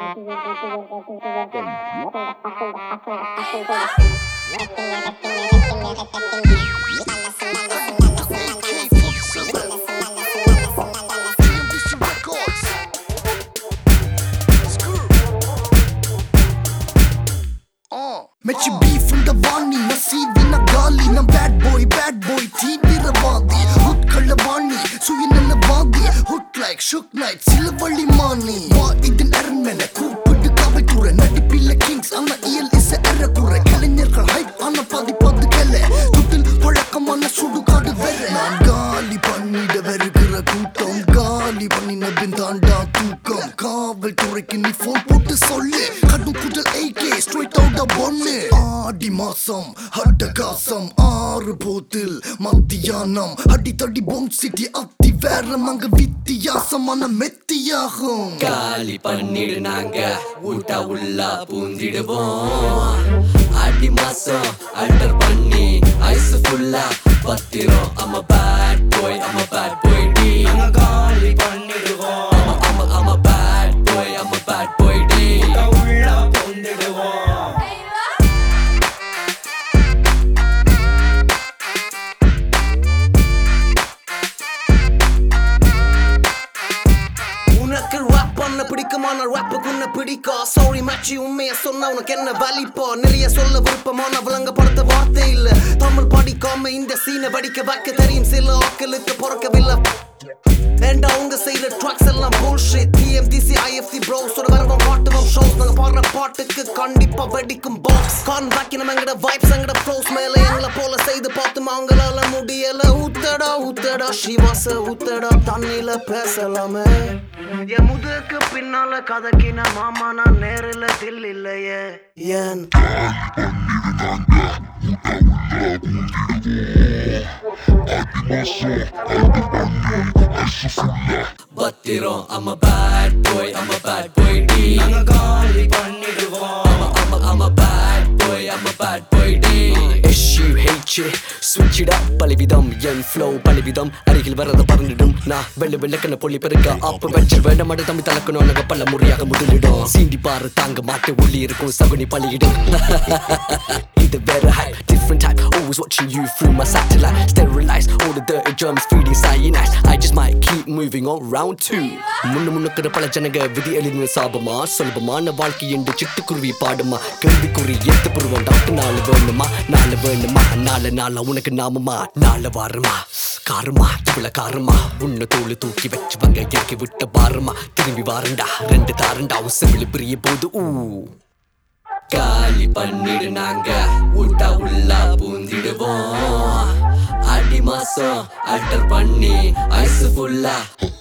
மெச்சி beef இந்த வாணி நசீவின காலி நம் பேட் பாய் பேட் பாய் தீவிரவாதி உட்கள்ள வாணி சுயநல வாதி ஹுட் லைக் ஷுக் நைட் சில வழி மானி வா இதன் அரண்மனை கூப்பிட்டு காவல்துறை நடிப்பில்ல கிங்ஸ் ஆனா இயல் இசை அறக்குறை கலைஞர்கள் ஹைப் ஆன பாதி பாது கலை துட்டில் பழக்கமான சுடுகாடு வேற நான் காலி பண்ணிட வருகிற கூட்டம் காலி பண்ணினபின் தாண்டா தூக்கம் காவல்துறைக்கு நீ போன் போட்டு சொல்லு கடும் குடல் ஏகே ஸ்ட்ரைட் அவுட் பொண்ணு ஆடி மாசம் அட்டகாசம் ஆறு போத்தில் மத்தியானம் அடி தடி பொம் சிட்டி அத்தி வேற அங்க வித்தியாசமான மெத்தியாகும் காலி பண்ணிடு நாங்க ஊட்டா உள்ள பூந்திடுவோம் அடி மாசம் அல்டர் பண்ணி ஐஸ் ஃபுல்லா பத்திரம் I'm a bad boy I'm a bad boy டி காலி பண்ணிடுவோம் I'm a, I'm a, I'm a bad boy I'm a bad boy டி உள்ள பொந்திடுவோம் உனக்கு ரேப் பண்ண பிடிக்குமான ரேப்புக்கு உன்னை பிடிக்கும் சாரி மச்சி உண்மைய சொன்னா உனக்கு என்ன வலிப்போ நிறைய சொல்ல விருப்பமான விளங்கப்படுத்த வார்த்தை இல்ல தமிழ் படிக்காம இந்த சீனை வடிக்க வைக்க தெரியும் சில ஆக்களுக்கு பிறக்கவில்லை வேண்டாம் அவங்க செய்யற ட்ராக்ஸ் எல்லாம் bullshit TMDC IFC bros ஓட வரவன் பாட்டுவோம் ஷோஸ் நாங்க பாடுற பாட்டுக்கு கண்டிப்பா வெடிக்கும் பாக்ஸ் கான் பாக்கி நம்ம எங்கட வைப்ஸ் எங்கட ப்ரோஸ் மேல எங்களை போல செய்து பார்த்துமா அவங்களால முடியல ஊத்தடா ஊத்தடா சிவாச ஊத்தடா தண்ணில பேசலாமே என் முதுக்கு பின்னால கதக்கின மாமா நான் நேரில் தில் இல்லையே ஏன் பத்திரம் I'm a bad boy I'm a bad boy டி காலி பண்ணிடுவோம் I'm a, I'm a, I'm a bad boy I'm a bad boy டி SUH switch it up பலவிதம் என் flow பலவிதம் அருகில் வரத பறந்துடும் நான் வெள்ள வெள்ளக்கண்ண பொல்லி பெருக்க அப்ப வச்சிருவேன் நம்ம தம்பி தலக்கணும் நாங்க பல முறையாக முதலிடும் சீண்டி பாரு தாங்க மாட்டு உள்ளி இருக்கும் சகுனி பலியிடும் இது வேற hype different type always watching you through my satellite sterilize all the dirty germs feeding cyanide I just might keep moving on round two முன்னு முன்னுக்கிற பல ஜனங்க விதி எழுதின சாபமா சுலபமான வாழ்க்கை என்று சிட்டுக்குருவி பாடுமா கேள்விக்குறி ஏத்து புருவம் டாக்டர் நாலு வேணுமா நாலு வேணுமா நாலு நாளா உனக்கு நாமமா நாலு வாரமா காரமா இவ்வளவு காரமா உன்னை தோளு தூக்கி வச்சு வங்க இறக்கி விட்ட பாரமா திரும்பி வாரண்டா ரெண்டு தாரண்டா உசவிழி பிரிய போது ஊ காலி பண்ணிடு நாங்க ஊட்டா உள்ள பூந்திடுவோம் அடி மாசம் அல்டர் பண்ணி ஐஸ் ஃபுல்லா